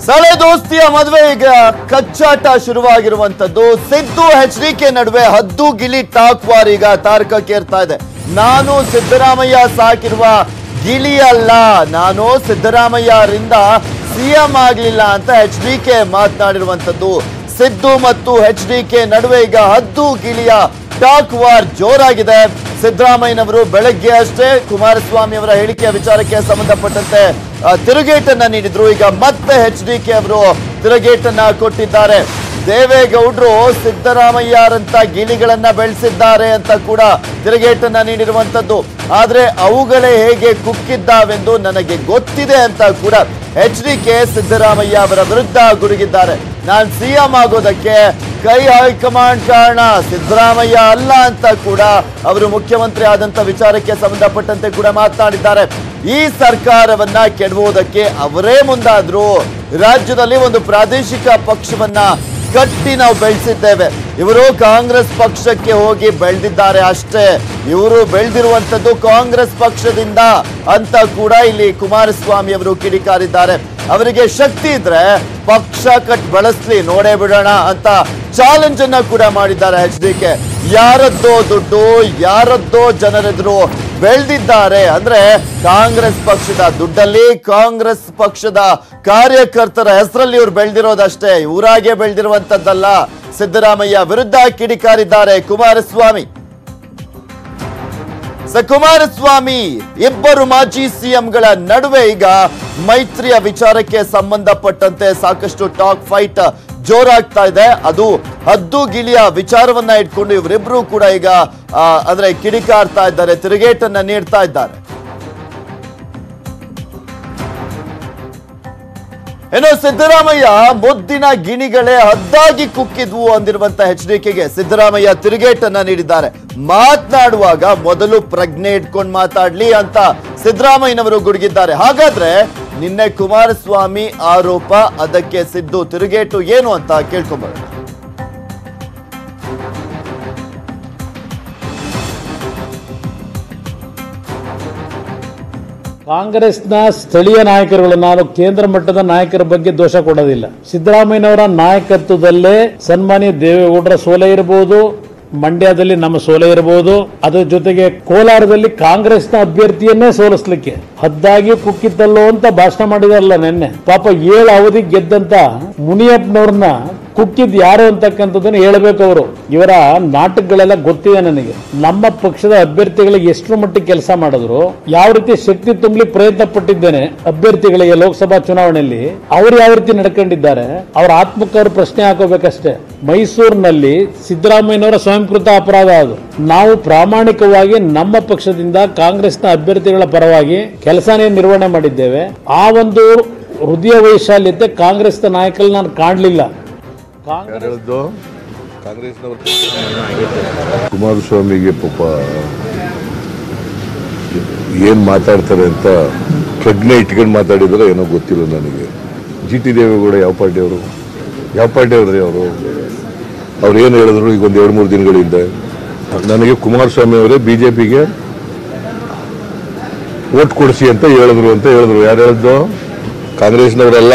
ಸಳೆ ದೋಸ್ತಿಯ ಮದುವೆ ಈಗ ಕಚ್ಚಾಟ ಶುರುವಾಗಿರುವಂತದ್ದು ಸಿದ್ದು ಎಚ್ ಡಿ ಕೆ ನಡುವೆ ಹದ್ದು ಗಿಲಿ ಟಾಕ್ ವಾರ್ ಈಗ ತಾರಕಕ್ಕೇರ್ತಾ ಇದೆ ನಾನು ಸಿದ್ದರಾಮಯ್ಯ ಸಾಕಿರುವ ಗಿಲಿ ಅಲ್ಲ ನಾನು ಸಿದ್ದರಾಮಯ್ಯರಿಂದ ಸಿಎಂ ಆಗ್ಲಿಲ್ಲ ಅಂತ ಎಚ್ ಡಿ ಕೆ ಮಾತನಾಡಿರುವಂತದ್ದು ಸಿದ್ದು ಮತ್ತು ಎಚ್ ಡಿ ಕೆ ನಡುವೆ ಈಗ ಹದ್ದು ಗಿಲಿಯ ಟಾಕ್ ವಾರ್ ಜೋರಾಗಿದೆ ಸಿದ್ದರಾಮಯ್ಯನವರು ಬೆಳಗ್ಗೆ ಅಷ್ಟೇ ಕುಮಾರಸ್ವಾಮಿ ಅವರ ಹೇಳಿಕೆಯ ವಿಚಾರಕ್ಕೆ ಸಂಬಂಧಪಟ್ಟಂತೆ ಆ, ತಿರುಗೇಟನ್ನ ನೀಡಿದ್ರು ಈಗ ಮತ್ತೆ ಎಚ್ ಡಿ ಕೆ ಅವರು ತಿರುಗೇಟನ್ನ ಕೊಟ್ಟಿದ್ದಾರೆ ದೇವೇಗೌಡರು ಸಿದ್ದರಾಮಯ್ಯರಂತ ಗಿಳಿಗಳನ್ನ ಬೆಳೆಸಿದ್ದಾರೆ ಅಂತ ಕೂಡ ತಿರುಗೇಟನ್ನ ನೀಡಿರುವಂತದ್ದು ಆದ್ರೆ ಅವುಗಳೇ ಹೇಗೆ ಕುಕ್ಕಿದ್ದಾವೆಂದು ನನಗೆ ಗೊತ್ತಿದೆ ಅಂತ ಕೂಡ ಎಚ್ ಡಿ ಕೆ ಸಿದ್ದರಾಮಯ್ಯ ಅವರ ವಿರುದ್ಧ ಗುಡುಗಿದ್ದಾರೆ ನಾನ್ ಸಿಎಂ ಆಗೋದಕ್ಕೆ ಕೈ ಹೈಕಮಾಂಡ್ ಕಾರಣ ಸಿದ್ದರಾಮಯ್ಯ ಅಲ್ಲ ಅಂತ ಕೂಡ ಅವರು ಮುಖ್ಯಮಂತ್ರಿ ಆದಂತ ವಿಚಾರಕ್ಕೆ ಸಂಬಂಧಪಟ್ಟಂತೆ ಕೂಡ ಮಾತನಾಡಿದ್ದಾರೆ ಈ ಸರ್ಕಾರವನ್ನ ಕೆಡವುವುದಕ್ಕೆ ಅವರೇ ಮುಂದಾದ್ರು ರಾಜ್ಯದಲ್ಲಿ ಒಂದು ಪ್ರಾದೇಶಿಕ ಪಕ್ಷವನ್ನ ಕಟ್ಟಿ ನಾವು ಬೆಳೆಸಿದ್ದೇವೆ ಇವರು ಕಾಂಗ್ರೆಸ್ ಪಕ್ಷಕ್ಕೆ ಹೋಗಿ ಬೆಳೆದಿದ್ದಾರೆ ಅಷ್ಟೇ ಇವರು ಬೆಳೆದಿರುವಂತದ್ದು ಕಾಂಗ್ರೆಸ್ ಪಕ್ಷದಿಂದ ಅಂತ ಕೂಡ ಇಲ್ಲಿ ಕುಮಾರಸ್ವಾಮಿ ಅವರು ಕಿಡಿಕಾರಿದ್ದಾರೆ ಅವರಿಗೆ ಶಕ್ತಿ ಇದ್ರೆ ಪಕ್ಷ ಕಟ್ ಬಳಸ್ಲಿ ನೋಡೇ ಬಿಡೋಣ ಅಂತ ಚಾಲೆಂಜ್ ಅನ್ನ ಕೂಡ ಮಾಡಿದ್ದಾರೆ ಎಚ್ ಡಿ ಕೆ ಯಾರದ್ದೋ ದುಡ್ಡು ಯಾರದ್ದೋ ಜನರೆದುರು ಬೆಳೆದಿದ್ದಾರೆ ಅಂದ್ರೆ ಕಾಂಗ್ರೆಸ್ ಪಕ್ಷದ ದುಡ್ಡಲ್ಲಿ ಕಾಂಗ್ರೆಸ್ ಪಕ್ಷದ ಕಾರ್ಯಕರ್ತರ ಹೆಸರಲ್ಲಿ ಇವ್ರು ಬೆಳೆದಿರೋದಷ್ಟೇ ಇವರಾಗೆ ಬೆಳೆದಿರುವಂತದ್ದಲ್ಲ ಸಿದ್ದರಾಮಯ್ಯ ವಿರುದ್ಧ ಕಿಡಿಕಾರಿದ್ದಾರೆ ಕುಮಾರಸ್ವಾಮಿ ಸ ಕುಮಾರಸ್ವಾಮಿ ಇಬ್ಬರು ಮಾಜಿ ಸಿಎಂಗಳ ನಡುವೆ ಈಗ ಮೈತ್ರಿಯ ವಿಚಾರಕ್ಕೆ ಸಂಬಂಧಪಟ್ಟಂತೆ ಸಾಕಷ್ಟು ಟಾಕ್ ಫೈಟ್ ಜೋರಾಗ್ತಾ ಇದೆ ಅದು ಹದ್ದು ಗಿಳಿಯ ವಿಚಾರವನ್ನ ಇಟ್ಕೊಂಡು ಇವರಿಬ್ರು ಕೂಡ ಈಗ ಆ, ಅಂದ್ರೆ ಕಿಡಿಕಾರ್ತಾ ಇದ್ದಾರೆ ತಿರುಗೇಟನ್ನ ನೀಡ್ತಾ ಇದ್ದಾರೆ ಏನೋ ಸಿದ್ದರಾಮಯ್ಯ ಮುದ್ದಿನ ಗಿಣಿಗಳೇ ಹದ್ದಾಗಿ ಕುಕ್ಕಿದ್ವು ಅಂದಿರುವಂತ ಎಚ್ ಡಿ ಕೆಗೆ ಸಿದ್ದರಾಮಯ್ಯ ತಿರುಗೇಟನ್ನ ನೀಡಿದ್ದಾರೆ ಮಾತನಾಡುವಾಗ ಮೊದಲು ಪ್ರಜ್ಞೆ ಇಟ್ಕೊಂಡು ಮಾತಾಡ್ಲಿ ಅಂತ ಸಿದ್ದರಾಮಯ್ಯನವರು ಗುಡುಗಿದ್ದಾರೆ ಹಾಗಾದ್ರೆ ನಿನ್ನೆ ಕುಮಾರಸ್ವಾಮಿ ಆರೋಪ ಅದಕ್ಕೆ ಸಿದ್ದು ತಿರುಗೇಟು ಏನು ಅಂತ ಕೇಳ್ಕೊಂಬರೋಣ ಕಾಂಗ್ರೆಸ್ನ ಸ್ಥಳೀಯ ನಾಯಕರುಗಳು ನಾನು ಕೇಂದ್ರ ಮಟ್ಟದ ನಾಯಕರ ಬಗ್ಗೆ ದೋಷ ಕೊಡೋದಿಲ್ಲ ಸಿದ್ದರಾಮಯ್ಯನವರ ನಾಯಕತ್ವದಲ್ಲೇ ಸನ್ಮಾನ್ಯ ದೇವೇಗೌಡರ ಸೋಲೆ ಇರಬಹುದು ಮಂಡ್ಯದಲ್ಲಿ ನಮ್ಮ ಸೋಲೆ ಇರಬಹುದು ಅದರ ಜೊತೆಗೆ ಕೋಲಾರದಲ್ಲಿ ಕಾಂಗ್ರೆಸ್ನ ಅಭ್ಯರ್ಥಿಯನ್ನೇ ಸೋಲಿಸ್ಲಿಕ್ಕೆ ಹದ್ದಾಗಿ ಕುಕ್ಕಿತ್ತಲ್ಲೋ ಅಂತ ಭಾಷಣ ಮಾಡಿದಾರಲ್ಲ ನಿನ್ನೆ ಪಾಪ ಏಳು ಅವಧಿ ಗೆದ್ದಂತ ಮುನಿಯಪ್ಪನವ್ರನ್ನ ಕುಕ್ಕಿದ್ ಯಾರು ಅಂತಕ್ಕಂಥದ್ದನ್ನು ಹೇಳಬೇಕು ಅವರು ಇವರ ನಾಟಕಗಳೆಲ್ಲ ಗೊತ್ತಿದೆ ನನಗೆ ನಮ್ಮ ಪಕ್ಷದ ಅಭ್ಯರ್ಥಿಗಳಿಗೆ ಎಷ್ಟು ಮಟ್ಟಿಗೆ ಕೆಲಸ ಮಾಡಿದ್ರು ಯಾವ ರೀತಿ ಶಕ್ತಿ ತುಂಬಲಿ ಪ್ರಯತ್ನ ಪಟ್ಟಿದ್ದೇನೆ ಅಭ್ಯರ್ಥಿಗಳಿಗೆ ಲೋಕಸಭಾ ಚುನಾವಣೆಯಲ್ಲಿ ಅವ್ರು ಯಾವ ರೀತಿ ನಡ್ಕೊಂಡಿದ್ದಾರೆ ಅವ್ರ ಆತ್ಮಕ್ಕೆ ಅವರು ಪ್ರಶ್ನೆ ಹಾಕೋಬೇಕಷ್ಟೇ ಮೈಸೂರಿನಲ್ಲಿ ಸಿದ್ದರಾಮಯ್ಯನವರ ಸ್ವಯಂಕೃತ ಅಪರಾಧ ಅದು ನಾವು ಪ್ರಾಮಾಣಿಕವಾಗಿ ನಮ್ಮ ಪಕ್ಷದಿಂದ ಕಾಂಗ್ರೆಸ್ನ ಅಭ್ಯರ್ಥಿಗಳ ಪರವಾಗಿ ಕೆಲಸನೇ ನಿರ್ವಹಣೆ ಮಾಡಿದ್ದೇವೆ ಆ ಒಂದು ಹೃದಯ ವೈಶಾಲ್ಯತೆ ಕಾಂಗ್ರೆಸ್ನ ನಾಯಕರಲ್ಲಿ ನಾನು ಕಾಣಲಿಲ್ಲ ಕಾಂಗ್ರೆಸ್ ಯಾರು ಹೇಳಿದ್ದು ಕಾಂಗ್ರೆಸ್ನವರು ಕುಮಾರಸ್ವಾಮಿಗೆ ಪಾಪ ಏನ್ ಮಾತಾಡ್ತಾರೆ ಅಂತ ಪ್ರಜ್ಞೆ ಇಟ್ಕೊಂಡು ಮಾತಾಡಿದ್ರೆ ಏನೋ ಗೊತ್ತಿಲ್ಲ ನನಗೆ ಜಿ ಟಿ ದೇವೇಗೌಡ ಯಾವ ಪಾರ್ಟಿಯವರು ಯಾವ ಪಾರ್ಟಿಯವ್ರಿ ಅವರು ಅವ್ರು ಏನು ಹೇಳಿದ್ರು ಈಗ ಒಂದು ಎರಡು ಮೂರು ದಿನಗಳಿಂದ ನನಗೆ ಕುಮಾರಸ್ವಾಮಿ ಅವರೇ ಬಿ ಜೆ ಪಿಗೆ ಓಟ್ ಕೊಡಿಸಿ ಅಂತ ಹೇಳಿದ್ರು ಅಂತ ಹೇಳಿದ್ರು ಯಾರು ಹೇಳಿದ್ದು ಕಾಂಗ್ರೆಸ್ನವರೆಲ್ಲ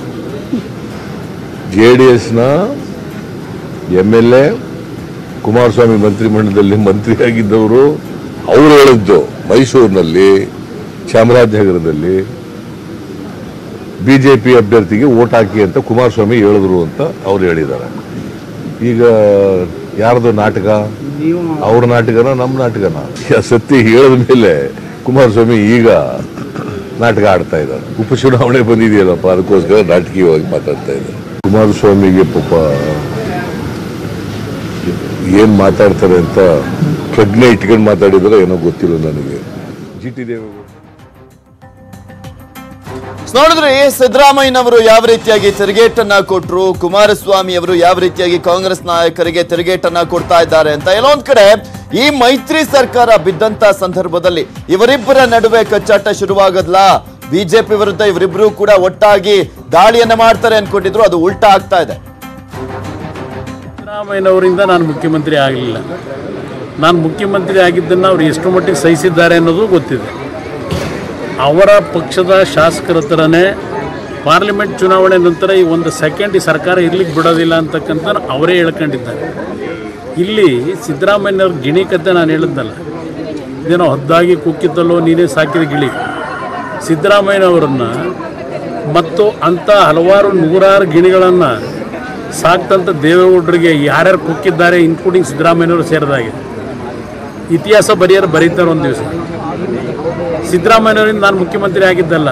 ಜೆ ಡಿ ಎಸ್ನ ಎಮ್ ಎಲ್ ಎ ಕುಮಾರಸ್ವಾಮಿ ಮಂತ್ರಿಮಂಡಲದಲ್ಲಿ ಮಂತ್ರಿಯಾಗಿದ್ದವರು ಅವರು ಹೇಳಿದ್ದು ಮೈಸೂರಿನಲ್ಲಿ ಚಾಮರಾಜನಗರದಲ್ಲಿ ಬಿಜೆಪಿ ಅಭ್ಯರ್ಥಿಗೆ ಓಟ್ ಹಾಕಿ ಅಂತ ಕುಮಾರಸ್ವಾಮಿ ಹೇಳಿದ್ರು ಅಂತ ಅವ್ರು ಹೇಳಿದ್ದಾರೆ ಈಗ ಯಾರ್ದು ನಾಟಕ ಅವ್ರ ನಾಟಕನ ನಮ್ಮ ನಾಟಕನ ಯಾ ಸತ್ಯ ಹೇಳಿದ ಮೇಲೆ ಕುಮಾರಸ್ವಾಮಿ ಈಗ ನಾಟಕ ಆಡ್ತಾ ಇದ್ದಾರೆ ಉಪಚುನಾವಣೆ ಬಂದಿದೆಯಲ್ಲಪ್ಪ ಅದಕ್ಕೋಸ್ಕರ ನಾಟಕೀಯವಾಗಿ ಮಾತಾಡ್ತಾ ಇದ್ದಾರೆ ಕುಮಾರಸ್ವಾಮಿಗೆ ಪಾಪ ಏನ್ ಮಾತಾಡ್ತಾರೆ ಅಂತ ಪ್ರಜ್ಞೆ ಇಟ್ಕೊಂಡು ಮಾತಾಡಿದ್ರೆ ಏನೋ ಗೊತ್ತಿಲ್ಲ ನನಗೆ ಜಿ ಟಿ ದೇವೇಗೌಡ ನೋಡಿದ್ರಿ ಸಿದ್ದರಾಮಯ್ಯನವರು ಯಾವ ರೀತಿಯಾಗಿ ತಿರುಗೇಟನ್ನ ಕೊಟ್ರು ಕುಮಾರಸ್ವಾಮಿ ಅವರು ಯಾವ ರೀತಿಯಾಗಿ ಕಾಂಗ್ರೆಸ್ ನಾಯಕರಿಗೆ ತಿರುಗೇಟನ್ನ ಕೊಡ್ತಾ ಇದ್ದಾರೆ ಅಂತ ಎಲ್ಲೊಂದ್ ಕಡೆ ಈ ಮೈತ್ರಿ ಸರ್ಕಾರ ಬಿದ್ದಂತ ಸಂದರ್ಭದಲ್ಲಿ ಇವರಿಬ್ಬರ ನಡುವೆ ಕಚ್ಚಾಟ ಶುರುವಾಗದ್ಲಾ ಬಿಜೆಪಿ ವಿರುದ್ಧ ಇವರಿಬ್ರು ಕೂಡ ಒಟ್ಟಾಗಿ ದಾಳಿಯನ್ನ ಮಾಡ್ತಾರೆ ಅನ್ಕೊಂಡಿದ್ರು ಅದು ಉಲ್ಟಾ ಆಗ್ತಾ ಇದೆ ಸಿದ್ದರಾಮಯ್ಯನವರಿಂದ ನಾನು ಮುಖ್ಯಮಂತ್ರಿ ಆಗಲಿಲ್ಲ ನಾನು ಮುಖ್ಯಮಂತ್ರಿ ಆಗಿದ್ದನ್ನು ಅವ್ರು ಎಷ್ಟು ಮಟ್ಟಿಗೆ ಸಹಿಸಿದ್ದಾರೆ ಅನ್ನೋದು ಗೊತ್ತಿದೆ ಅವರ ಪಕ್ಷದ ಶಾಸಕರ ಹತ್ರನೇ ಪಾರ್ಲಿಮೆಂಟ್ ಚುನಾವಣೆ ನಂತರ ಈ ಒಂದು ಸೆಕೆಂಡ್ ಈ ಸರ್ಕಾರ ಇರ್ಲಿಕ್ಕೆ ಬಿಡೋದಿಲ್ಲ ಅಂತಕ್ಕಂಥ ಅವರೇ ಹೇಳ್ಕೊಂಡಿದ್ದಾರೆ ಇಲ್ಲಿ ಸಿದ್ದರಾಮಯ್ಯವ್ರ ಗಿಣಿ ಕತೆ ನಾನು ಹೇಳಿದ್ನಲ್ಲ ಇದೇನೋ ಹದ್ದಾಗಿ ಕುಕ್ಕಿದ್ದಲ್ಲೋ ನೀನೇ ಸಾಕಿದ ಗಿಳಿ ಸಿದ್ದರಾಮಯ್ಯನವರನ್ನ ಮತ್ತು ಅಂಥ ಹಲವಾರು ನೂರಾರು ಗಿಣಿಗಳನ್ನು ಸಾಕ್ತಂಥ ದೇವೇಗೌಡರಿಗೆ ಯಾರ್ಯಾರು ಕುಕ್ಕಿದ್ದಾರೆ ಇನ್ಕ್ಲೂಡಿಂಗ್ ಸಿದ್ದರಾಮಯ್ಯನವರು ಸೇರಿದಾಗೆ ಇತಿಹಾಸ ಬರೆಯರು ಬರೀತಾರೆ ಒಂದು ದಿವಸ ಸಿದ್ದರಾಮಯ್ಯನವರಿಂದ ನಾನು ಮುಖ್ಯಮಂತ್ರಿ ಆಗಿದ್ದಲ್ಲ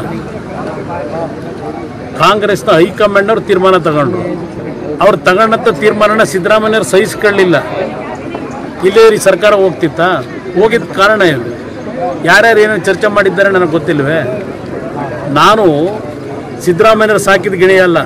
ಕಾಂಗ್ರೆಸ್ನ ಹೈಕಮಾಂಡ್ನವ್ರು ತೀರ್ಮಾನ ತಗೊಂಡ್ರು ಅವ್ರು ತಗೊಂಡಂಥ ತೀರ್ಮಾನನ ಸಿದ್ದರಾಮಯ್ಯವ್ರು ಸಹಿಸ್ಕೊಳ್ಳಿಲ್ಲ ಇಲ್ಲೇ ಈ ಸರ್ಕಾರ ಹೋಗ್ತಿತ್ತಾ ಹೋಗಿದ್ದ ಕಾರಣ ಏನು ಯಾರ್ಯಾರು ಏನೇನು ಚರ್ಚೆ ಮಾಡಿದ್ದಾರೆ ನನಗೆ ಗೊತ್ತಿಲ್ವೇ ನಾನು ಸಿದ್ದರಾಮಯ್ಯವ್ರು ಸಾಕಿದ ಗಿಣಿ ಅಲ್ಲ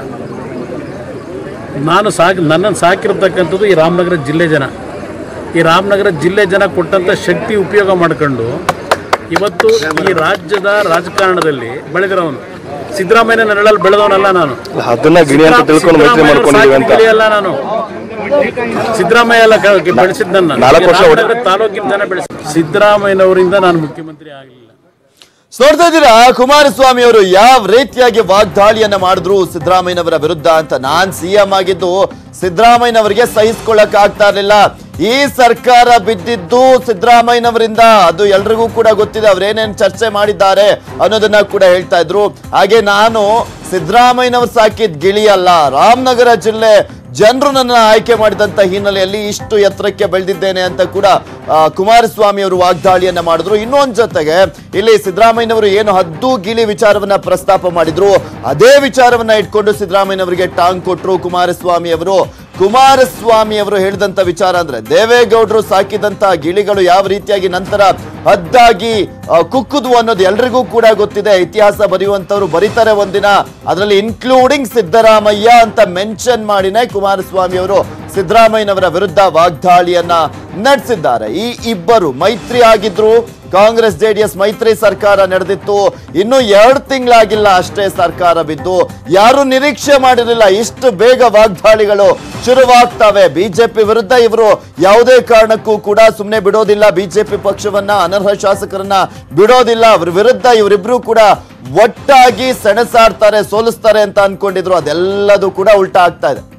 ನಾನು ಸಾಕಿ ನನ್ನನ್ನು ಸಾಕಿರ್ತಕ್ಕಂಥದ್ದು ಈ ರಾಮನಗರ ಜಿಲ್ಲೆ ಜನ ಈ ರಾಮನಗರ ಜಿಲ್ಲೆ ಜನ ಕೊಟ್ಟಂಥ ಶಕ್ತಿ ಉಪಯೋಗ ಮಾಡ್ಕೊಂಡು ಇವತ್ತು ಈ ರಾಜ್ಯದ ರಾಜಕಾರಣದಲ್ಲಿ ಬೆಳೆದಿರೋನು ಸಿದ್ದರಾಮಯ್ಯನ ನೆರಳಲ್ಲಿ ಬೆಳೆದವನಲ್ಲ ನಾನು ಅದನ್ನ ಗಿಣಿ ಅಂತ ತಿಳ್ಕೊಂಡು ಮೈತ್ರಿ ಮಾಡ್ಕೊಂಡಿದೀವಿ ಅಂತ ಅಲ್ಲ ನಾನು ಸಿದ್ದರಾಮಯ್ಯ ಎಲ್ಲ ಕ- ಬೆಳೆಸಿದ್ ನನ್ನ ನಾಲ್ಕು ವರ್ಷ ಒಡೆ- ರಾಮನಗರ ತಾಲೂಕಿನ ಜನ ಬೆಳೆಸ ಸಿದ್ದರಾಮಯ್ಯನವರಿಂದ ನಾನು ಮುಖ್ಯಮಂತ್ರಿ ಆಗಲಿಲ್ಲ ನೋಡ್ತಾ ಇದ್ದೀರಾ ಕುಮಾರಸ್ವಾಮಿ ಅವರು ಯಾವ ರೀತಿಯಾಗಿ ವಾಗ್ದಾಳಿಯನ್ನ ಮಾಡಿದ್ರು ಸಿದ್ದರಾಮಯ್ಯನವರ ವಿರುದ್ಧ ಅಂತ ನಾನ್ ಸಿಎಂ ಆಗಿದ್ದು ಸಿದ್ದರಾಮಯ್ಯನವರಿಗೆ ಸಹಿಸ್ಕೊಳ್ಳಕ್ ಆಗ್ತಾ ಇರ್ಲಿಲ್ಲ ಈ ಸರ್ಕಾರ ಬಿದ್ದಿದ್ದು ಸಿದ್ದರಾಮಯ್ಯನವರಿಂದ ಅದು ಎಲ್ರಿಗೂ ಕೂಡ ಗೊತ್ತಿದೆ ಅವ್ರೇನೇನ್ ಚರ್ಚೆ ಮಾಡಿದ್ದಾರೆ ಅನ್ನೋದನ್ನ ಕೂಡ ಹೇಳ್ತಾ ಇದ್ರು ಹಾಗೆ ನಾನು ಸಿದ್ದರಾಮಯ್ಯನವರು ಸಾಕಿದ್ ಗಿಳಿ ಅಲ್ಲ ರಾಮನಗರ ಜಿಲ್ಲೆ ಜನರು ನನ್ನ ಆಯ್ಕೆ ಮಾಡಿದಂತ ಹಿನ್ನೆಲೆಯಲ್ಲಿ ಇಷ್ಟು ಎತ್ತರಕ್ಕೆ ಬೆಳೆದಿದ್ದೇನೆ ಅಂತ ಕೂಡ ಆ, ಕುಮಾರಸ್ವಾಮಿ ಅವರು ವಾಗ್ದಾಳಿಯನ್ನ ಮಾಡಿದ್ರು ಇನ್ನೊಂದ್ ಜೊತೆಗೆ ಇಲ್ಲಿ ಸಿದ್ದರಾಮಯ್ಯನವರು ಏನು ಹದ್ದು ಗಿಳಿ ವಿಚಾರವನ್ನ ಪ್ರಸ್ತಾಪ ಮಾಡಿದ್ರು ಅದೇ ವಿಚಾರವನ್ನ ಇಟ್ಕೊಂಡು ಸಿದ್ದರಾಮಯ್ಯನವರಿಗೆ ಟಾಂಗ್ ಕೊಟ್ರು ಕುಮಾರಸ್ವಾಮಿ ಅವರು ಕುಮಾರಸ್ವಾಮಿ ಅವರು ಹೇಳಿದಂತ ವಿಚಾರ ಅಂದ್ರೆ ದೇವೇಗೌಡರು ಸಾಕಿದಂತ ಗಿಳಿಗಳು ಯಾವ ರೀತಿಯಾಗಿ ನಂತರ ಹದ್ದಾಗಿ ಆ, ಕುಕ್ಕುದು ಅನ್ನೋದು ಎಲ್ರಿಗೂ ಕೂಡ ಗೊತ್ತಿದೆ ಇತಿಹಾಸ ಬರೆಯುವಂತವ್ರು ಬರೀತಾರೆ ಒಂದಿನ ಅದರಲ್ಲಿ ಇನ್ಕ್ಲೂಡಿಂಗ್ ಸಿದ್ದರಾಮಯ್ಯ ಅಂತ ಮೆನ್ಷನ್ ಮಾಡಿನೇ ಕುಮಾರಸ್ವಾಮಿ ಅವರು ಸಿದ್ದರಾಮಯ್ಯನವರ ವಿರುದ್ಧ ವಾಗ್ದಾಳಿಯನ್ನ ನಡೆಸಿದ್ದಾರೆ ಈ ಇಬ್ಬರು ಮೈತ್ರಿ ಆಗಿದ್ರು ಕಾಂಗ್ರೆಸ್ ಜೆಡಿಎಸ್ ಮೈತ್ರಿ ಸರ್ಕಾರ ನಡೆದಿತ್ತು ಇನ್ನು ಎರಡು ತಿಂಗಳಾಗಿಲ್ಲ ಅಷ್ಟೇ ಸರ್ಕಾರ ಬಿದ್ದು ಯಾರು ನಿರೀಕ್ಷೆ ಮಾಡಿರಲಿಲ್ಲ ಇಷ್ಟು ಬೇಗ ವಾಗ್ದಾಳಿಗಳು ಶುರುವಾಗ್ತವೆ ಬಿಜೆಪಿ ವಿರುದ್ಧ ಇವರು ಯಾವುದೇ ಕಾರಣಕ್ಕೂ ಕೂಡ ಸುಮ್ಮನೆ ಬಿಡೋದಿಲ್ಲ ಬಿಜೆಪಿ ಪಕ್ಷವನ್ನ ಅನರ್ಹ ಶಾಸಕರನ್ನ ಬಿಡೋದಿಲ್ಲ ಅವ್ರ ವಿರುದ್ಧ ಇವರಿಬ್ರು ಕೂಡ ಒಟ್ಟಾಗಿ ಸೆಣಸಾಡ್ತಾರೆ ಸೋಲಿಸ್ತಾರೆ ಅಂತ ಅನ್ಕೊಂಡಿದ್ರು ಅದೆಲ್ಲದೂ ಕೂಡ ಉಲ್ಟಾ ಆಗ್ತಾ ಇದೆ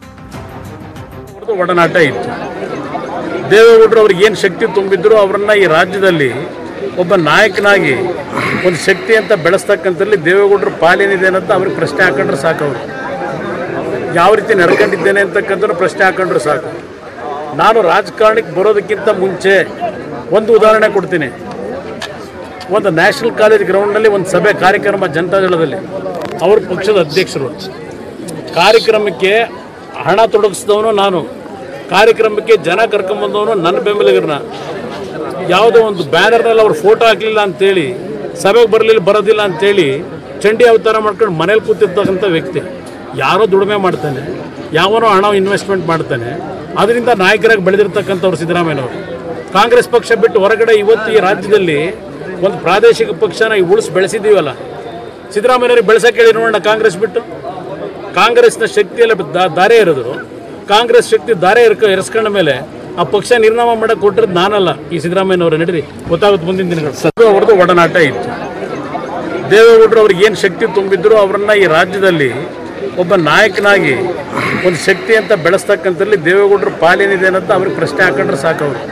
ಅವ್ರದ್ದು ಒಡನಾಟ ಇತ್ತು ದೇವೇಗೌಡರು ಅವ್ರಿಗೆ ಏನು ಶಕ್ತಿ ತುಂಬಿದ್ರು ಅವರನ್ನ ಈ ರಾಜ್ಯದಲ್ಲಿ ಒಬ್ಬ ನಾಯಕನಾಗಿ ಒಂದು ಶಕ್ತಿ ಅಂತ ಬೆಳೆಸ್ತಕ್ಕಂಥಲ್ಲಿ ದೇವೇಗೌಡರ ಪಾಲೇನಿದೆ ಅಂತ ಅವ್ರಿಗೆ ಪ್ರಶ್ನೆ ಹಾಕೊಂಡ್ರೆ ಸಾಕು ಅವರು ಯಾವ ರೀತಿ ನಡ್ಕೊಂಡಿದ್ದೇನೆ ಅಂತಕ್ಕಂಥ ಪ್ರಶ್ನೆ ಹಾಕೊಂಡ್ರೆ ಸಾಕು ನಾನು ರಾಜಕಾರಣಕ್ಕೆ ಬರೋದಕ್ಕಿಂತ ಮುಂಚೆ ಒಂದು ಉದಾಹರಣೆ ಕೊಡ್ತೀನಿ ಒಂದು ನ್ಯಾಷನಲ್ ಕಾಲೇಜ್ ಗ್ರೌಂಡ್ನಲ್ಲಿ ಒಂದು ಸಭೆ ಕಾರ್ಯಕ್ರಮ ಜನತಾದಳದಲ್ಲಿ ಅವ್ರ ಪಕ್ಷದ ಅಧ್ಯಕ್ಷರು ಕಾರ್ಯಕ್ರಮಕ್ಕೆ ಹಣ ತೊಡಗಿಸಿದವನು ನಾನು ಕಾರ್ಯಕ್ರಮಕ್ಕೆ ಜನ ಕರ್ಕೊಂಬಂದವನು ನನ್ನ ಬೆಂಬಲಿಗರನ್ನ ಯಾವುದೋ ಒಂದು ಬ್ಯಾನರ್ನಲ್ಲಿ ಅವ್ರ ಫೋಟೋ ಹಾಕಲಿಲ್ಲ ಅಂತೇಳಿ ಸಭೆಗೆ ಬರಲಿಲ್ಲ ಬರೋದಿಲ್ಲ ಅಂತೇಳಿ ಚಂಡಿ ಅವತಾರ ಮಾಡ್ಕೊಂಡು ಮನೇಲಿ ಕೂತಿರ್ತಕ್ಕಂಥ ವ್ಯಕ್ತಿ ಯಾರೋ ದುಡಿಮೆ ಮಾಡ್ತಾನೆ ಯಾವನೋ ಹಣ ಇನ್ವೆಸ್ಟ್ಮೆಂಟ್ ಮಾಡ್ತಾನೆ ಅದರಿಂದ ನಾಯಕರಾಗಿ ಬೆಳೆದಿರ್ತಕ್ಕಂಥವ್ರು ಸಿದ್ದರಾಮಯ್ಯನವರು ಕಾಂಗ್ರೆಸ್ ಪಕ್ಷ ಬಿಟ್ಟು ಹೊರಗಡೆ ಇವತ್ತು ಈ ರಾಜ್ಯದಲ್ಲಿ ಒಂದು ಪ್ರಾದೇಶಿಕ ಪಕ್ಷನ ಉಳಿಸಿ ಬೆಳೆಸಿದ್ದೀವಲ್ಲ ಸಿದ್ದರಾಮಯ್ಯವ್ರಿಗೆ ಬೆಳೆಸಕ್ಕೆ ಹೇಳಿ ನೋಡೋಣ ಕಾಂಗ್ರೆಸ್ ಬಿಟ್ಟು ಕಾಂಗ್ರೆಸ್ನ ಶಕ್ತಿಯೆಲ್ಲ ದಾ- ದಾರೆ ಇರೋದು ಕಾಂಗ್ರೆಸ್ ಶಕ್ತಿ ದಾರೆ ಇರ್ಕ ಎರಸ್ಕೊಂಡ ಮೇಲೆ ಆ ಪಕ್ಷ ನಿರ್ನಾಮ ಮಾಡಕ್ಕೆ ಕೊಟ್ಟಿರೋದು ನಾನಲ್ಲ ಈ ಸಿದ್ದರಾಮಯ್ಯನವರ ನಡೀರಿ ಗೊತ್ತಾಗುತ್ತೆ ಮುಂದಿನ ದಿನಗಳು ಸದ್ದು ಅವ್ರದ್ದು ಒಡನಾಟ ಇತ್ತು ದೇವೇಗೌಡರು ಅವ್ರಿಗೆ ಏನು ಶಕ್ತಿ ತುಂಬಿದ್ರು ಅವರನ್ನ ಈ ರಾಜ್ಯದಲ್ಲಿ ಒಬ್ಬ ನಾಯಕನಾಗಿ ಒಂದು ಶಕ್ತಿ ಅಂತ ಬೆಳೆಸ್ತಕ್ಕಂಥಲ್ಲಿ ದೇವೇಗೌಡರ ಪಾಲೇನಿದೆ ಅಂತ ಅವ್ರಿಗೆ ಪ್ರಶ್ನೆ ಹಾಕೊಂಡ್ರೆ ಸಾಕು ಅವರು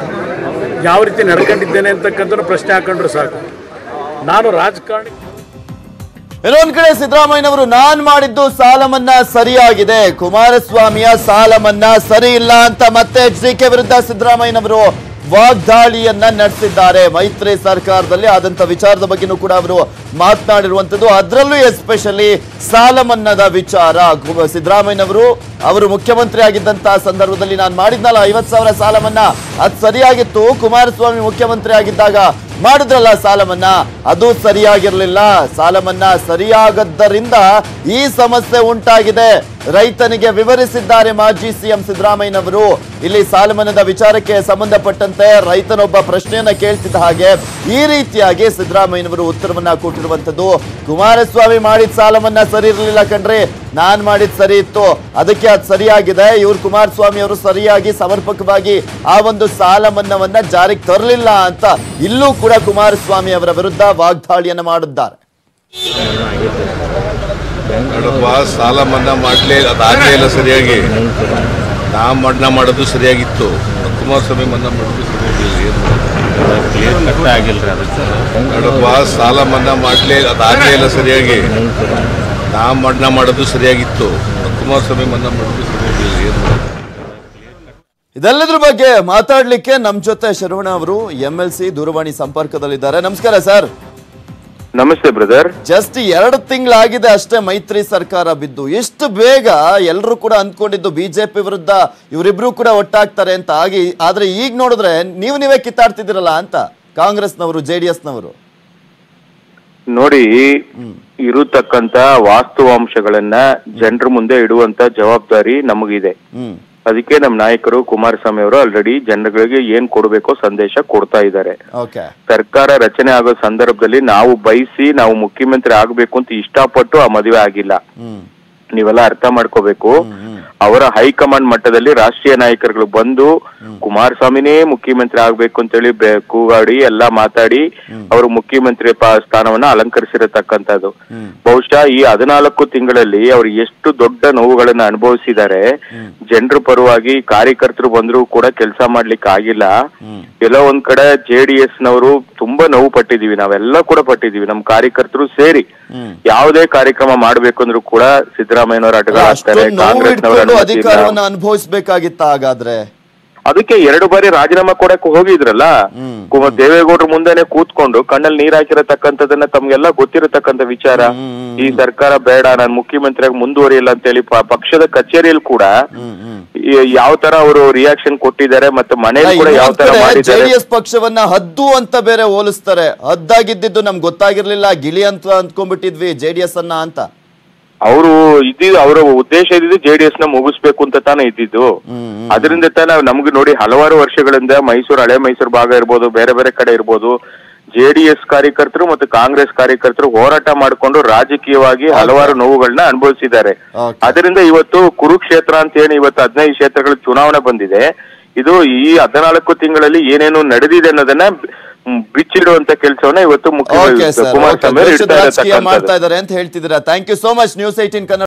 ಯಾವ ರೀತಿ ನಡ್ಕೊಂಡಿದ್ದೇನೆ ಅಂತಕ್ಕಂಥ ಪ್ರಶ್ನೆ ಹಾಕೊಂಡ್ರೆ ಸಾಕು ನಾನು ರಾಜಕಾರಣಿ ಇನ್ನೊಂದ್ ಕಡೆ ಸಿದ್ದರಾಮಯ್ಯನವರು ನಾನ್ ಮಾಡಿದ್ದು ಸಾಲ ಮನ್ನಾ ಸರಿಯಾಗಿದೆ ಕುಮಾರಸ್ವಾಮಿಯ ಸಾಲ ಮನ್ನಾ ಸರಿ ಇಲ್ಲ ಅಂತ ಮತ್ತೆ ಎಚ್ ಡಿ ಕೆ ವಿರುದ್ಧ ಸಿದ್ದರಾಮಯ್ಯನವರು ವಾಗ್ದಾಳಿಯನ್ನ ನಡೆಸಿದ್ದಾರೆ ಮೈತ್ರಿ ಸರ್ಕಾರದಲ್ಲಿ ಆದಂತ ವಿಚಾರದ ಬಗ್ಗೆನೂ ಕೂಡ ಅವರು ಮಾತನಾಡಿರುವಂತದ್ದು ಅದರಲ್ಲೂ ಎಸ್ಪೆಷಲಿ ಸಾಲ ಮನ್ನಾದ ವಿಚಾರ ಕು- ಸಿದ್ದರಾಮಯ್ಯನವರು ಅವರು ಮುಖ್ಯಮಂತ್ರಿ ಆಗಿದ್ದಂತಹ ಸಂದರ್ಭದಲ್ಲಿ ನಾನು ಮಾಡಿದ್ನಲ್ಲ ಐವತ್ ಸಾವಿರ ಸಾಲ ಮನ್ನಾ ಅದು ಸರಿಯಾಗಿತ್ತು ಕುಮಾರಸ್ವಾಮಿ ಮುಖ್ಯಮಂತ್ರಿ ಆಗಿದ್ದಾಗ ಮಾಡಿದ್ರಲ್ಲ ಸಾಲ ಮನ್ನಾ ಅದು ಸರಿಯಾಗಿರ್ಲಿಲ್ಲ ಸಾಲ ಮನ್ನಾ ಸರಿಯಾಗದ್ದರಿಂದ ಈ ಸಮಸ್ಯೆ ಉಂಟಾಗಿದೆ ರೈತನಿಗೆ ವಿವರಿಸಿದ್ದಾರೆ ಮಾಜಿ ಸಿಎಂ ಸಿದ್ದರಾಮಯ್ಯನವರು ಇಲ್ಲಿ ಸಾಲ ಮನ್ನಾದ ವಿಚಾರಕ್ಕೆ ಸಂಬಂಧಪಟ್ಟಂತೆ ರೈತನೊಬ್ಬ ಪ್ರಶ್ನೆಯನ್ನ ಕೇಳ್ತಿದ್ದ ಹಾಗೆ ಈ ರೀತಿಯಾಗಿ ಸಿದ್ದರಾಮಯ್ಯನವರು ಉತ್ತರವನ್ನ ಕೊಟ್ಟಿರುವಂತದ್ದು ಕುಮಾರಸ್ವಾಮಿ ಮಾಡಿದ ಸಾಲ ಮನ್ನಾ ಸರಿ ಇರಲಿಲ್ಲ ಕಣ್ರಿ ನಾನ್ ಮಾಡಿದ್ ಸರಿ ಇತ್ತು ಅದಕ್ಕೆ ಅದು ಸರಿಯಾಗಿದೆ ಇವ್ರು ಕುಮಾರಸ್ವಾಮಿ ಅವರು ಸರಿಯಾಗಿ ಸಮರ್ಪಕವಾಗಿ ಆ ಒಂದು ಸಾಲ ಮನ್ನಾವನ್ನ ಜಾರಿಗೆ ತರಲಿಲ್ಲ ಅಂತ ಇಲ್ಲೂ ಕೂಡ ಕುಮಾರಸ್ವಾಮಿ ಅವರ ವಿರುದ್ಧ ವಾಗ್ದಾಳಿಯನ್ನ ಮಾಡಿದ್ದಾರೆ ನೋಡಪ್ಪ ಸಾಲ ಮನ್ನಾ ಮಾಡ್ಲೇ ಅದಾಗಲೇ ಇಲ್ಲ ಸರಿಯಾಗಿ ನಾ ಮನ್ನಾ ಮಾಡೋದು ಸರಿಯಾಗಿತ್ತು ಕುಮಾರಸ್ವಾಮಿ ಮನ್ನಾ ಮಾಡೋದು ಸರಿಯಾಗಿಲ್ಲ ಏನು ಮಾಡೋದು? ಆಗಿಲ್ರಿ ಅದಕ್ಕೆ ನೋಡಪ್ಪ ಸಾಲ ಮನ್ನಾ ಮಾಡ್ಲೇ ಅದಾಗಲೇ ಇಲ್ಲ ಸರಿಯಾಗಿ ನಾ ಮನ್ನಾ ಮಾಡೋದು ಸರಿಯಾಗಿತ್ತು ಕುಮಾರಸ್ವಾಮಿ ಮನ್ನಾ ಮಾಡೋದು ಸರಿಯಾಗಿಲ್ಲ ಏನು ಮಾಡೋದು? ಇದೆಲ್ಲದ್ರ ಬಗ್ಗೆ ಮಾತಾಡ್ಲಿಕ್ಕೆ ನಮ್ ಜೊತೆ ಶರವಣ ಅವರು ಎಂ ಎಲ್ ಸಿ ದೂರವಾಣಿ ಸಂಪರ್ಕದಲ್ಲಿದ್ದಾರೆ ನಮಸ್ಕಾರ ಸರ್ ನಮಸ್ತೆ ಬ್ರದರ್ ಜಸ್ಟ್ ಎರಡು ತಿಂಗಳಾಗಿದೆ ಅಷ್ಟೇ ಮೈತ್ರಿ ಸರ್ಕಾರ ಬಿದ್ದು ಎಷ್ಟು ಬೇಗ ಎಲ್ಲರೂ ಕೂಡ ಅಂದ್ಕೊಂಡಿದ್ದು ಬಿಜೆಪಿ ವಿರುದ್ಧ ಇವರಿಬ್ರು ಕೂಡ ಒಟ್ಟಾಗ್ತಾರೆ ಅಂತ ಆಗಿ ಆದ್ರೆ ಈಗ ನೋಡಿದ್ರೆ ನೀವು ನೀವೇ ಕಿತ್ತಾಡ್ತಿದ್ದೀರಲ್ಲ ಅಂತ ಕಾಂಗ್ರೆಸ್ನವರು ಜೆ ಡಿ ಎಸ್ನವರು ನೋಡಿ ಇರತಕ್ಕಂತ ವಾಸ್ತವಾಂಶಗಳನ್ನ ಜನರ ಮುಂದೆ ಇಡುವಂತ ಜವಾಬ್ದಾರಿ ನಮಗಿದೆ ಹ್ಮ್ ಅದಕ್ಕೆ ನಮ್ಮ ನಾಯಕರು ಕುಮಾರಸ್ವಾಮಿ ಅವರು ಆಲ್ರೆಡಿ ಜನಗಳಿಗೆ ಏನ್ ಕೊಡ್ಬೇಕೋ ಸಂದೇಶ ಕೊಡ್ತಾ ಇದ್ದಾರೆ ಓಕೆ ಸರ್ಕಾರ ರಚನೆ ಆಗೋ ಸಂದರ್ಭದಲ್ಲಿ ನಾವು ಬಯಸಿ ನಾವು ಮುಖ್ಯಮಂತ್ರಿ ಆಗ್ಬೇಕು ಅಂತ ಇಷ್ಟಪಟ್ಟು ಆ ಮದುವೆ ಆಗಿಲ್ಲ ಹ್ಮ್ ನೀವೆಲ್ಲ ಅರ್ಥ ಮಾಡ್ಕೋಬೇಕು ಅವರ ಹೈಕಮಾಂಡ್ ಮಟ್ಟದಲ್ಲಿ ರಾಷ್ಟ್ರೀಯ ನಾಯಕರುಗಳು ಬಂದು ಕುಮಾರಸ್ವಾಮಿನೇ ಮುಖ್ಯಮಂತ್ರಿ ಆಗ್ಬೇಕು ಅಂತೇಳಿ ಬೆ- ಕೂಗಾಡಿ ಎಲ್ಲ ಮಾತಾಡಿ ಅವರು ಮುಖ್ಯಮಂತ್ರಿ ಪ- ಸ್ಥಾನವನ್ನ ಅಲಂಕರಿಸಿರತಕ್ಕಂಥದ್ದು ಬಹುಶಃ ಈ ಹದಿನಾಲ್ಕು ತಿಂಗಳಲ್ಲಿ ಅವರು ಎಷ್ಟು ದೊಡ್ಡ ನೋವುಗಳನ್ನ ಅನುಭವಿಸಿದ್ದಾರೆ ಜನರ ಪರವಾಗಿ ಕಾರ್ಯಕರ್ತರು ಬಂದ್ರು ಕೂಡ ಕೆಲಸ ಮಾಡ್ಲಿಕ್ಕೆ ಆಗಿಲ್ಲ ಎಲ್ಲೋ ಒಂದ್ ಕಡೆ ಜೆ ಡಿ ಎಸ್ ನವರು ತುಂಬಾ ನೋವು ಪಟ್ಟಿದೀವಿ ನಾವೆಲ್ಲ ಕೂಡ ಪಟ್ಟಿದೀವಿ ನಮ್ಮ ಕಾರ್ಯಕರ್ತರು ಸೇರಿ ಯಾವುದೇ ಕಾರ್ಯಕ್ರಮ ಮಾಡ್ಬೇಕು ಅಂದ್ರೂ ಕೂಡ ಸಿದ್ದರಾಮಯ್ಯನವರು ಅಡ್ಡಗಾಗ್ತಾರೆ ಅಷ್ಟೊಂದು ನೋವು ಕಾಂಗ್ರೆಸ್ನವರ ಇಟ್ಕೊಂಡು ಅನುಮತಿ ಇಲ್ಲ. ಅಧಿಕಾರವನ್ನ ಅನುಭವಿಸ್ಬೇಕಾಗಿತ್ತ ಹಾಗಾದ್ರೆ ಅದಕ್ಕೆ ಎರಡು ಬಾರಿ ರಾಜೀನಾಮೆ ಕೊಡಕ್ ಹೋಗಿದ್ರಲ್ಲ ಕುಮ- ದೇವೇಗೌಡರು ಮುಂದೆನೆ ಕೂತ್ಕೊಂಡು ಕಣ್ಣಲ್ಲಿ ನೀರ್ ಹಾಕಿರತಕ್ಕಂಥದನ್ನ ತಮ್ಗೆಲ್ಲ ಗೊತ್ತಿರತಕ್ಕಂತ ವಿಚಾರ ಈ ಸರ್ಕಾರ ಬೇಡ ನಾನು ಮುಖ್ಯಮಂತ್ರಿಯಾಗಿ ಮುಂದುವರಿಯಲ್ಲ ಅಂತೇಳಿ ಪ- ಪಕ್ಷದ ಕಚೇರಿಯಲ್ಲಿ ಕೂಡ ಈ- ಯಾವ ತರ ಅವರು ರಿಯಾಕ್ಷನ್ ಕೊಟ್ಟಿದ್ದಾರೆ ಮತ್ತೆ ಮನೇಲಿ ಕೂಡ ಯಾವ ತರ ಮಾಡಿದ್ದಾರೆ ಜೆಡಿಎಸ್ ಪಕ್ಷವನ್ನ ಹದ್ದು ಅಂತ ಬೇರೆ ಹೋಲಿಸ್ತಾರೆ ಹದ್ದಾಗಿದ್ದು ನಮ್ಗೆ ಗೊತ್ತಾಗಿರ್ಲಿಲ್ಲ ಗಿಳಿ ಅಂತ ಅಂದ್ಕೊಂಡ್ಬಿಟ್ಟಿದ್ವಿ ಜೆಡಿಎಸ್ ಅನ್ನ ಅಂತ ಅವರು ಇದ್ದಿದ್ದು ಅವರ ಉದ್ದೇಶ ಇದ್ದಿದ್ದು ಜೆಡಿಎಸ್ ನ ಮುಗಿಸ್ಬೇಕು ಅಂತ ತಾನೇ ಇದ್ದಿದ್ದು ಅದರಿಂದ ತಾನೇ ನಮ್ಗೆ ನೋಡಿ ಹಲವಾರು ವರ್ಷಗಳಿಂದ ಮೈಸೂರು ಹಳೆ ಮೈಸೂರು ಭಾಗ ಇರ್ಬೋದು ಬೇರೆ ಬೇರೆ ಕಡೆ ಇರ್ಬೋದು ಜೆಡಿಎಸ್ ಕಾರ್ಯಕರ್ತರು ಮತ್ತು ಕಾಂಗ್ರೆಸ್ ಕಾರ್ಯಕರ್ತರು ಹೋರಾಟ ಮಾಡಿಕೊಂಡು ರಾಜಕೀಯವಾಗಿ ಹಲವಾರು ನೋವುಗಳನ್ನ ಅನುಭವಿಸಿದ್ದಾರೆ Okay. ಅದರಿಂದ ಇವತ್ತು ಕುರುಕ್ಷೇತ್ರ ಅಂತ ಏನು ಇವತ್ತು ಹದಿನೈದು ಕ್ಷೇತ್ರಗಳ ಚುನಾವಣೆ ಬಂದಿದೆ ಇದು ಈ ಹದಿನಾಲ್ಕು ತಿಂಗಳಲ್ಲಿ ಏನೇನು ನಡೆದಿದೆ ಅನ್ನೋದನ್ನ ಮ್, ಬಿಚ್ಚಿಡುವಂತ ಕೆಲಸವನ್ನ ಇವತ್ತು ಓಕೆ ಮುಖ್ಯಮಂತ್ರಿ ಸರ್ ಕುಮಾರಸ್ವಾಮಿ ಅವರು ರಾಜಕೀಯ ಇಡ್ತಾ ಮಾಡ್ತಾ ಇರತಕ್ಕಂಥದ್ದು ಇದ್ದಾರೆ ಅಂತ ಹೇಳ್ತಿದ್ದೀರಾ thank you so much news eighteen Kannada